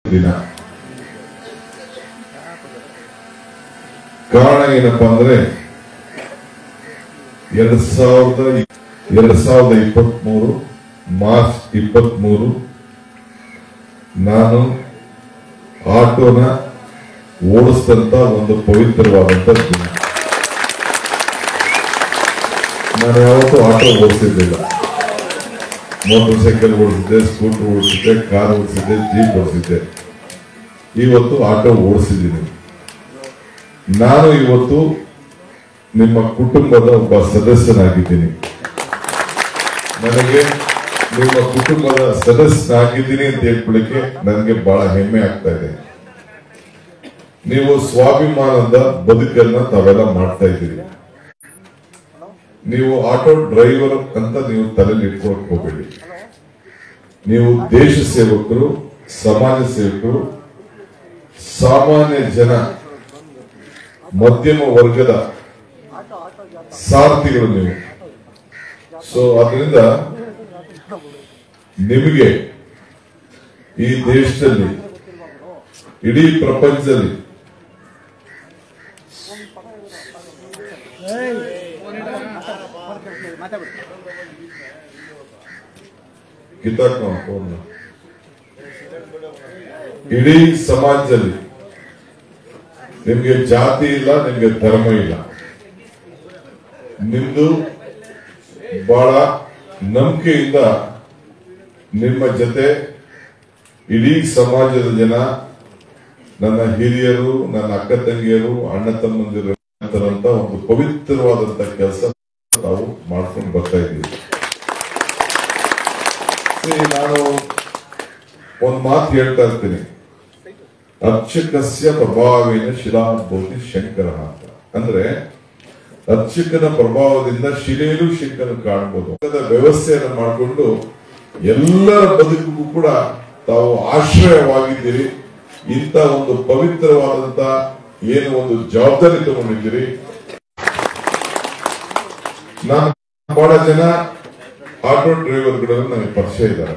ದಿನ ಕಾರಣ ಏನಪ್ಪಾ ಅಂದ್ರೆ ಎರಡ್ ಸಾವಿರದ ಎರಡ್ ಸಾವಿರದ ಇಪ್ಪತ್ತ್ ಮೂರು ಮಾರ್ಚ್ ಇಪ್ಪತ್ತ್ ಮೂರು ನಾನು ಆಟೋನ ಓಡಿಸಿದಂತ ಒಂದು ಪವಿತ್ರವಾದಂತ ದಿನ ನಾನು ಯಾವತ್ತೂ ಆಟೋ ಓಡಿಸಿರ್ಲಿಲ್ಲ ಮೋಟರ್ ಸೈಕಲ್ ಓಡಿಸಿದ್ದೆ ಸ್ಕೂಟರ್ ಓಡಿಸಿದ್ದೆ ಕಾರ್ ಓಡಿಸಿದ್ದೆ ಜೀಪ್ ಓಡಿಸಿದ್ದೆ ಇವತ್ತು ಆಟೋ ಓಡಿಸಿದ್ದೀನಿ ನಾನು ಇವತ್ತು ನಿಮ್ಮ ಕುಟುಂಬದ ಒಬ್ಬ ಸದಸ್ಯನಾಗಿದ್ದೀನಿ ನನಗೆ ನಿಮ್ಮ ಕುಟುಂಬದ ಸದಸ್ಯನಾಗಿದ್ದೀನಿ ಅಂತ ಹೇಳ್ಕೊಳ್ಳಿಕ್ಕೆ ನನಗೆ ಬಹಳ ಹೆಮ್ಮೆ ಆಗ್ತಾ ಇದೆ ನೀವು ಸ್ವಾಭಿಮಾನದ ಬದುಕನ್ನ ತಾವೆಲ್ಲ ಮಾಡ್ತಾ ಇದ್ದೀರಿ ನೀವು ಆಟೋ ಡ್ರೈವರ್ ಅಂತ ನೀವು ತಲೆಯಲ್ಲಿ ಇಟ್ಕೊಳಕ್ ಹೋಗಬೇಡಿ ನೀವು ದೇಶ ಸೇವಕರು ಸಮಾಜ ಸೇವಕರು ಸಾಮಾನ್ಯ ಜನ ಮಧ್ಯಮ ವರ್ಗದ ಸಾರಥಿಗಳು ನೀವು ಸೊ ಅದರಿಂದ ನಿಮಗೆ ಈ ದೇಶದಲ್ಲಿ ಇಡೀ ಪ್ರಪಂಚದಲ್ಲಿ ಕಿತ್ತಾಕ್ ನಾವು ಫೋನ್ ಇಡೀ ಸಮಾಜದಲ್ಲಿ ನಿಮ್ಗೆ ಜಾತಿ ಇಲ್ಲ ನಿಮ್ಗೆ ಧರ್ಮ ಇಲ್ಲ ನಿಮ್ದು ಬಹಳ ನಂಬಿಕೆಯಿಂದ ನಿಮ್ಮ ಜೊತೆ ಇಡೀ ಸಮಾಜದ ಜನ ನನ್ನ ಹಿರಿಯರು ನನ್ನ ಅಕ್ಕ ತಂಗಿಯರು ಅಣ್ಣ ತಮ್ಮಂದಿರು ಅಂತ ಒಂದು ಪವಿತ್ರವಾದಂತ ಕೆಲಸ ನಾವು ಮಾಡ್ಕೊಂಡು ಬರ್ತಾ ಇದ್ದೀವಿ See, ನಾನು ಒಂದು ಮಾತು ಹೇಳ್ತಾ ಇರ್ತೀನಿ ಅರ್ಚಕಸ್ಯ ಪ್ರಭಾವೇನ ಶಿಲಾಭೂತಿ ಶಂಕರ ಅಂತ ಅಂದ್ರೆ ಅರ್ಚಕನ ಪ್ರಭಾವದಿಂದ ಶಿಲೆಯಲ್ಲೂ ಶಂಕರ ಕಾಣಬಹುದು ಅದರ ವ್ಯವಸ್ಥೆಯನ್ನು ಮಾಡಿಕೊಂಡು ಎಲ್ಲರ ಬದುಕಿಗೂ ಕೂಡ ತಾವು ಆಶ್ರಯವಾಗಿದ್ದೀರಿ ಇಂಥ ಒಂದು ಪವಿತ್ರವಾದಂತ ಏನು ಒಂದು ಜವಾಬ್ದಾರಿ ತಗೊಂಡಿದ್ದೀರಿ ನಾನು ಬಹಳ ಜನ ಆಟೋ ಡ್ರೈವರ್ಗಳು ನನಗೆ ಪರಿಚಯ ಇದ್ದಾರೆ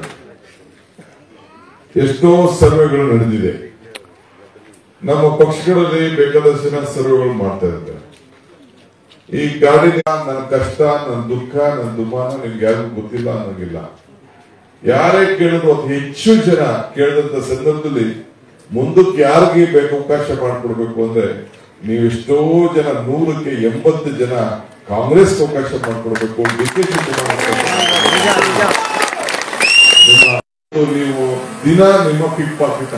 ಎಷ್ಟೋ ಸರ್ವೆಗಳು ನಡೆದಿದೆ ನಮ್ಮ ಪಕ್ಷಗಳಲ್ಲಿ ಬೇಕಾದಷ್ಟು ಜನ ಸರ್ವೆಗಳು ಮಾಡ್ತಾ ಇದ್ದಾರೆ ಈ ಗಾಡಿ ನನ್ನ ಕಷ್ಟ ನನ್ನ ದುಃಖ ನನ್ನ ದುಮಾನ ನಿಮ್ಗೆ ಯಾರಿಗೂ ಗೊತ್ತಿಲ್ಲ ಅನ್ನೋಂಗಿಲ್ಲ ಯಾರೇ ಕೇಳಿದ್ರು ಅತಿ ಹೆಚ್ಚು ಜನ ಕೇಳಿದಂತ ಸಂದರ್ಭದಲ್ಲಿ ಮುಂದಕ್ಕೆ ಯಾರಿಗೆ ಬೇಕು ಅವಕಾಶ ಮಾಡಿಕೊಡ್ಬೇಕು ಅಂದ್ರೆ ನೀವು ಎಷ್ಟೋ ಜನ ನೂರಕ್ಕೆ ಎಂಬತ್ತು ಜನ ಕಾಂಗ್ರೆಸ್ ಅವಕಾಶ ಮಾಡಿಕೊಡ್ಬೇಕು ಡಿ ಕೆ ನೀವು ದಿನ ನಿಮ್ಮ ಪಿಕ್ ಪಾಕೆಟ್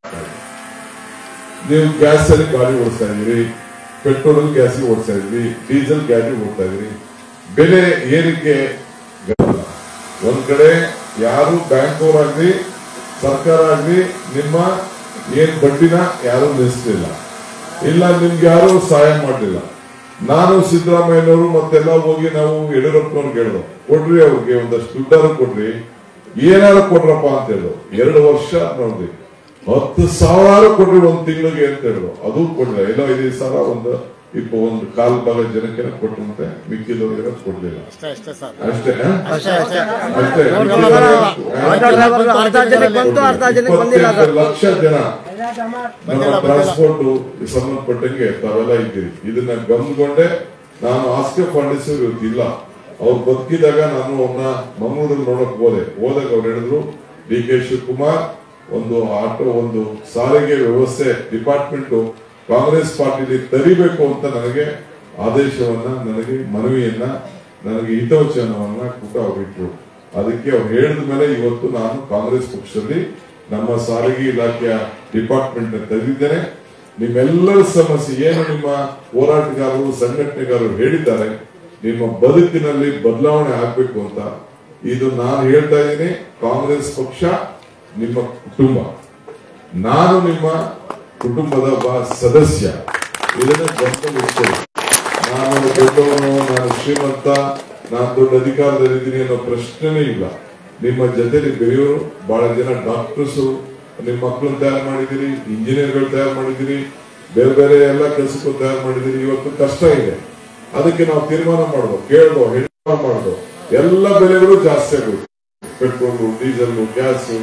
ನೀವು ಗ್ಯಾಸ್ ಅಲ್ಲಿ ಗಾಡಿ ಓಡಿಸ್ತಾ ಇದ್ದೀರಿ ಪೆಟ್ರೋಲ್ ಗ್ಯಾಸ್ ಓಡಿಸ್ತಾ ಇದ್ರಿ ಡೀಸೆಲ್ ಗಾಡಿ ಓಡ್ತಾ ಇದ್ರಿ ಬೆಲೆ ಏರಿಕೆ ಒಂದ್ ಕಡೆ ಯಾರು ಬ್ಯಾಂಕ್ ಅವರಾಗ್ಲಿ ಸರ್ಕಾರ ಆಗ್ಲಿ ನಿಮ್ಮ ಏನ್ ಬಡ್ಡಿನ ಯಾರು ನಿಲ್ಲಿಸಲಿಲ್ಲ ಇಲ್ಲ ನಿಮ್ಗೆ ಯಾರು ಸಹಾಯ ಮಾಡಲಿಲ್ಲ ನಾನು ಸಿದ್ದರಾಮಯ್ಯನವರು ಮತ್ತೆಲ್ಲ ಹೋಗಿ ನಾವು ಯಡಿಯೂರಪ್ಪನವ್ರಿಗೆ ಹೇಳಿದ್ರು ಕೊಡ್ರಿ ಅವ್ರಿಗೆ ಒಂದಷ್ಟು ದುಡ್ಡಾರು ಕೊಡ್ರಿ ಏನಾರು ಕೊಡ್ರಪ್ಪ ಅಂತ ಹೇಳಿದ್ರು ಎರಡು ವರ್ಷ ನೋಡ್ರಿ ಹತ್ತು ಸಾವಿರ ಕೊಡ್ರಿ ಒಂದ್ ತಿಂಗಳಿಗೆ ಅಂತ ಹೇಳಿದ್ರು ಅದು ಕೊಡ್ಲಿಲ್ಲ ಎಲ್ಲೋ ಐದೈದು ಸಾವಿರ ಒಂದು ಇಪ್ಪ ಒಂದು ಕಾಲ್ ಭಾಗ ಜನಕ್ಕೆ ಕೊಟ್ಟು ಮತ್ತೆ ಮಿಕ್ಕಿದವ್ರಿಗೆ ಕೊಡ್ಲಿಲ್ಲ ಅಷ್ಟೇ ಸರ್ ಅಷ್ಟೇ ಅಷ್ಟೇ ಅಷ್ಟೇ ಅಷ್ಟೇ ಆಟೋ ಡ್ರೈವರ್ಗಳು ಅರ್ಧ ಜನಕ್ಕೆ ಬಂತು ಅರ್ಧ ಜನಕ್ಕೆ ಬಂದಿಲ್ಲ ಸರ್ ಇಪ್ಪತ್ತೆಂಟು ಲಕ್ಷ ಜನ ನಮ್ಮ ಟ್ರಾನ್ಸ್ಪೋರ್ಟ್ ಸಂಬಂಧಪಟ್ಟಂಗೆ ತಾವೆಲ್ಲ ಇದ್ದೀರಿ ಇದನ್ನ ಗಮನಗೊಂಡೆ ನಾನು ಆಸ್ಕೆ ಫೌಂಡೇಶನ್ ಇವತ್ತಿಲ್ಲ ಅವ್ರು ಬದುಕಿದಾಗ ನಾನು ಅವ್ರನ್ನ ಮಂಗಳೂರಲ್ಲಿ ನೋಡಕ್ ಹೋದೆ ಹೋದಾಗ ಅವ್ರು ಹೇಳಿದ್ರು ಡಿ ಕೆ ಶಿವಕುಮಾರ್ ಒಂದು ಆಟೋ ಒಂದು ಸಾರಿಗೆ ವ್ಯವಸ್ಥೆ ಡಿಪಾರ್ಟ್ಮೆಂಟ್ ಕಾಂಗ್ರೆಸ್ ಪಾರ್ಟಿಲಿ ತರಿಬೇಕು ಅಂತ ನನಗೆ ಆದೇಶವನ್ನ ನನಗೆ ಮನವಿಯನ್ನ ನನಗೆ ಹಿತವಚನವನ್ನ ಕೂಟ ಅವ್ರಿಟ್ರು ಅದಕ್ಕೆ ಅವ್ರು ಹೇಳಿದ ಮೇಲೆ ಇವತ್ತು ನಾನು ಕಾಂಗ್ರೆಸ್ ಪಕ್ಷದಲ್ಲಿ ನಮ್ಮ ಸಾರಿಗೆ ಇಲಾಖೆಯ ಡಿಪಾರ್ಟ್ಮೆಂಟ್ ತೆಗೆದಿದ್ದೇನೆ ನಿಮ್ಮೆಲ್ಲರ ಸಮಸ್ಯೆ ಏನು ನಿಮ್ಮ ಹೋರಾಟಗಾರರು ಸಂಘಟನೆಗಾರರು ಹೇಳಿದ್ದಾರೆ ನಿಮ್ಮ ಬದುಕಿನಲ್ಲಿ ಬದಲಾವಣೆ ಆಗ್ಬೇಕು ಅಂತ ಇದು ನಾನು ಹೇಳ್ತಾ ಇದ್ದೀನಿ ಕಾಂಗ್ರೆಸ್ ಪಕ್ಷ ನಿಮ್ಮ ಕುಟುಂಬ ನಾನು ನಿಮ್ಮ ಕುಟುಂಬದ ಒಬ್ಬ ಸದಸ್ಯ ಇದನ್ನ ಗಮನದಲ್ಲಿರ್ತೇನೆ ನಾನು ದೊಡ್ಡವನು ನಾನು ಶ್ರೀಮಂತ ನಾನು ದೊಡ್ಡ ಅಧಿಕಾರದಲ್ಲಿದ್ದೀನಿ ಅನ್ನೋ ಪ್ರಶ್ನೆನೇ ಇಲ್ಲ ನಿಮ್ಮ ಜೊತೆಲಿ ಬೆಳೆಯೋರು ಬಹಳ ಜನ ಡಾಕ್ಟರ್ಸ್ ನಿಮ್ಮ ಮಕ್ಕಳನ್ನ ತಯಾರು ಮಾಡಿದಿರಿ ಇಂಜಿನಿಯರ್ಗಳು ತಯಾರು ಮಾಡಿದಿರಿ ಬೇರೆ ಬೇರೆ ಎಲ್ಲ ಕೆಲಸಕ್ಕೂ ತಯಾರು ಮಾಡಿದಿರಿ ಇವತ್ತು ಕಷ್ಟ ಇದೆ ಅದಕ್ಕೆ ನಾವು ತೀರ್ಮಾನ ಮಾಡೋದು ಕೇಳ್ದೋ ಹೆಣ್ಣು ಮಾಡೋದು ಎಲ್ಲ ಬೆಲೆಗಳು ಜಾಸ್ತಿ ಆಗುತ್ತೆ ಪೆಟ್ರೋಲು ಡೀಸೆಲ್ ಗ್ಯಾಸ್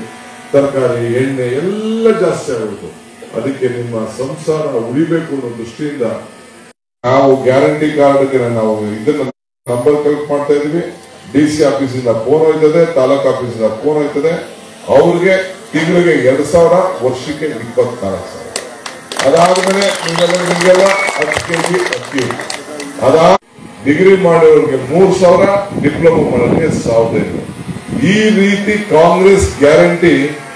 ತರಕಾರಿ ಎಣ್ಣೆ ಎಲ್ಲ ಜಾಸ್ತಿ ಆಗೋಯ್ತು ಅದಕ್ಕೆ ನಿಮ್ಮ ಸಂಸಾರ ಉಳಿಬೇಕು ಅನ್ನೋ ದೃಷ್ಟಿಯಿಂದ ನಾವು ಗ್ಯಾರಂಟಿ ಕಾರ್ಡ್ಗೆ ನಾವು ಇದನ್ನ ನಂಬರ್ ಕಲೆಕ್ಟ್ ಮಾಡ್ತಾ ಇದೀವಿ ಡಿ ಸಿ ಆಫೀಸಿಂದ ಫೋನ್ ಹೋಯ್ತದೆ ತಾಲೂಕ್ ಆಫೀಸಿಂದ ಫೋನ್ ಹೋಯ್ತದೆ ಅವ್ರಿಗೆ ತಿಂಗಳಿಗೆ ಎರಡ್ ಸಾವಿರ ವರ್ಷಕ್ಕೆ ಇಪ್ಪತ್ನಾಲ್ಕು ಸಾವಿರ ಅದಾದ್ಮೇಲೆ ನಿಮ್ಗೆಲ್ಲ ನಿಮ್ಗೆಲ್ಲ ಹತ್ತು ಕೆಜಿ ಅಕ್ಕಿ ಅದಾ ಡಿಗ್ರಿ ಮಾಡೋರಿಗೆ ಮೂರ್ ಸಾವಿರ ಡಿಪ್ಲೊಮಾ ಮಾಡೋರಿಗೆ ಸಾವಿರದ ಐನೂರು ಈ ರೀತಿ ಕಾಂಗ್ರೆಸ್ ಗ್ಯಾರಂಟಿ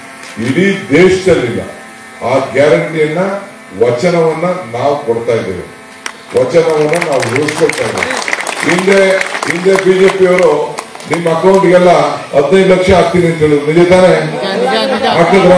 ಇಡೀ ದೇಶದಲ್ಲಿಲ್ಲ ಆ ಗ್ಯಾರಂಟಿಯನ್ನ ವಚನವನ್ನ ನಾವು ಕೊಡ್ತಾ ಇದ್ದೇವೆ ವಚನವನ್ನ ನಾವು ಉಳಿಸ್ಕೊಳ್ತಾ ಇದ್ದೇವೆ ಹಿಂದೆ ಹಿಂದೆ ಬಿಜೆಪಿಯವರು ನಿಮ್ಮ ಅಕೌಂಟ್ಗೆಲ್ಲ ಹದಿನೈದು ಲಕ್ಷ ಹಾಕ್ತೀನಿ ಅಂತ ಹೇಳಿದ್ರು ನಿಜ ತಾನೇ ಹಾಕಿದ್ರ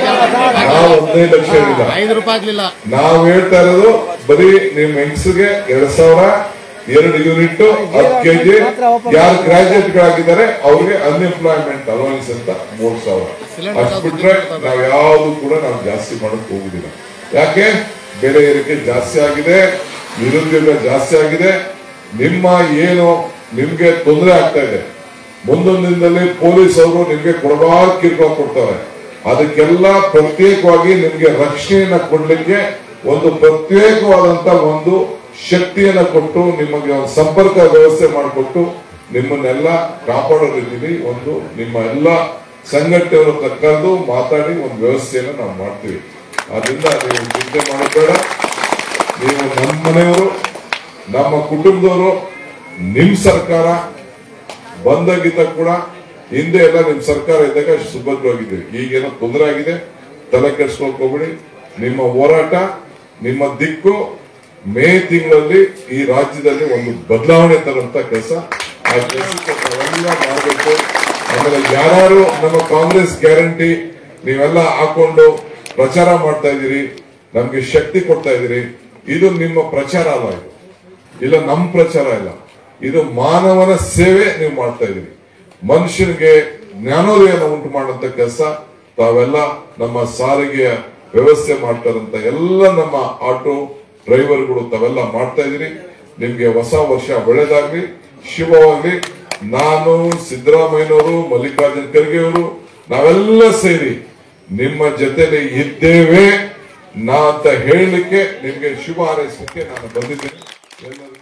ನಾವು ಹದಿನೈದು ಲಕ್ಷ ಇಲ್ಲ ಐದು ರೂಪಾಯಿ ಆಗ್ಲಿಲ್ಲ ನಾವು ಹೇಳ್ತಾ ಇರೋದು ಬರೀ ನಿಮ್ ಹೆಂಗಸಿಗೆ ಎರಡ್ ಸಾವಿರ ಎರಡು ಯೂನಿಟ್ ಹತ್ತು ಕೆಜಿ ಯಾರು ಗ್ರಾಜುಯೇಟ್ ಗಳಾಗಿದ್ದಾರೆ ಅವ್ರಿಗೆ ಅನ್ಎಂಪ್ಲಾಯ್ಮೆಂಟ್ ಅಲೋನೆನ್ಸ್ ಅಂತ ಮೂರ್ ಸಾವಿರ ಅಷ್ಟು ಬಿಟ್ರೆ ನಾವ್ ಯಾವ್ದು ಕೂಡ ನಾವು ಜಾಸ್ತಿ ಮಾಡಕ್ ಹೋಗುದಿಲ್ಲ ಯಾಕೆ ಬೆಲೆ ಏರಿಕೆ ಜಾಸ್ತಿ ಆಗಿದೆ ನಿರುದ್ಯೋಗ ಜಾಸ್ತಿ ಆಗಿದೆ ನಿಮ್ಮ ಏನು ನಿಮ್ಗೆ ತೊಂದರೆ ಆಗ್ತಾ ಇದೆ ಮುಂದೊಂದು ದಿನದಲ್ಲಿ ಪೊಲೀಸ್ ಅವರು ನಿಮ್ಗೆ ಕೊಡಬಾರ್ ಕಿರುಕುಳ ಕೊಡ್ತಾರೆ ಅದಕ್ಕೆಲ್ಲ ಪ್ರತ್ಯೇಕವಾಗಿ ನಿಮ್ಗೆ ರಕ್ಷಣೆಯನ್ನ ಕೊಡ್ಲಿಕ್ಕೆ ಒಂದು ಪ್ರತ್ಯೇಕವಾದಂತ ಒಂದು ಶಕ್ತಿಯನ್ನ ಕೊಟ್ಟು ನಿಮಗೆ ಒಂದು ಸಂಪರ್ಕ ವ್ಯವಸ್ಥೆ ಮಾಡಿಕೊಟ್ಟು ನಿಮ್ಮನ್ನೆಲ್ಲ ಕಾಪಾಡೋ ರೀತಿಯಲ್ಲಿ ಒಂದು ನಿಮ್ಮ ಎಲ್ಲ ಸಂಘಟನೆಯನ್ನು ಕರೆದು ಮಾತಾಡಿ ಒಂದು ವ್ಯವಸ್ಥೆಯನ್ನು ನಾವು ಮಾಡ್ತೀವಿ ಆದ್ರಿಂದ ನೀವು ಚಿಂತೆ ಮಾಡಬೇಡ ನೀವು ನಮ್ಮ ಮನೆಯವರು ನಮ್ಮ ಕುಟುಂಬದವರು ನಿಮ್ ಸರ್ಕಾರ ಬಂದಾಗಿದ್ದ ಕೂಡ ಹಿಂದೆ ಎಲ್ಲ ನಿಮ್ ಸರ್ಕಾರ ಇದ್ದಾಗ ಸುಭದ್ರವಾಗಿದ್ದೀವಿ ಈಗೇನೋ ತೊಂದರೆ ಆಗಿದೆ ತಲೆ ಕೆಡ್ಸ್ಕೊಳ್ಕೋಬೇಡಿ ನಿಮ್ಮ ಹೋರಾಟ ನಿಮ್ಮ ದಿಕ್ಕು ಮೇ ತಿಂಗಳಲ್ಲಿ ಈ ರಾಜ್ಯದಲ್ಲಿ ಒಂದು ಬದಲಾವಣೆ ತರುವಂತ ಕೆಲಸ ಆ ಕೆಲಸಕ್ಕೆ ನಾವೆಲ್ಲ ಮಾಡಬೇಕು ಆಮೇಲೆ ಯಾರು ನಮ್ಮ ಕಾಂಗ್ರೆಸ್ ಗ್ಯಾರಂಟಿ ನೀವೆಲ್ಲ ಹಾಕೊಂಡು ಪ್ರಚಾರ ಮಾಡ್ತಾ ಇದ್ದೀರಿ ನಮ್ಗೆ ಶಕ್ತಿ ಕೊಡ್ತಾ ಇದ್ದೀರಿ ಇದು ನಿಮ್ಮ ಪ್ರಚಾರ ಅಲ್ಲ ಇದು ಇಲ್ಲ ನಮ್ಮ ಪ್ರಚಾರ ಇಲ್ಲ ಇದು ಮಾನವನ ಸೇವೆ ನೀವು ಮಾಡ್ತಾ ಇದೀರಿ ಮನುಷ್ಯನಿಗೆ ಜ್ಞಾನೋದಯನ ಉಂಟು ಮಾಡುವಂತ ಕೆಲಸ ತಾವೆಲ್ಲ ನಮ್ಮ ಸಾರಿಗೆಯ ವ್ಯವಸ್ಥೆ ಮಾಡ್ತಾರಂತ ಎಲ್ಲ ನಮ್ಮ ಆಟೋ ಡ್ರೈವರ್ಗಳು ತಾವೆಲ್ಲ ಮಾಡ್ತಾ ಇದೀರಿ ನಿಮ್ಗೆ ಹೊಸ ವರ್ಷ ಒಳ್ಳೇದಾಗ್ಲಿ ಶುಭವಾಗ್ಲಿ ನಾನು ಸಿದ್ದರಾಮಯ್ಯನವರು ಮಲ್ಲಿಕಾರ್ಜುನ್ ಖರ್ಗೆ ಅವರು ನಾವೆಲ್ಲ ಸೇರಿ ನಿಮ್ಮ ಜೊತೆಲಿ ಇದ್ದೇವೆ ನಾ ಅಂತ ಹೇಳಲಿಕ್ಕೆ ನಿಮ್ಗೆ ಶುಭ ಹಾರೈಸಲಿಕ್ಕೆ ನಾನು ಬಂದಿದ್ದೇನೆ ಎಲ್ಲರಿಗೂ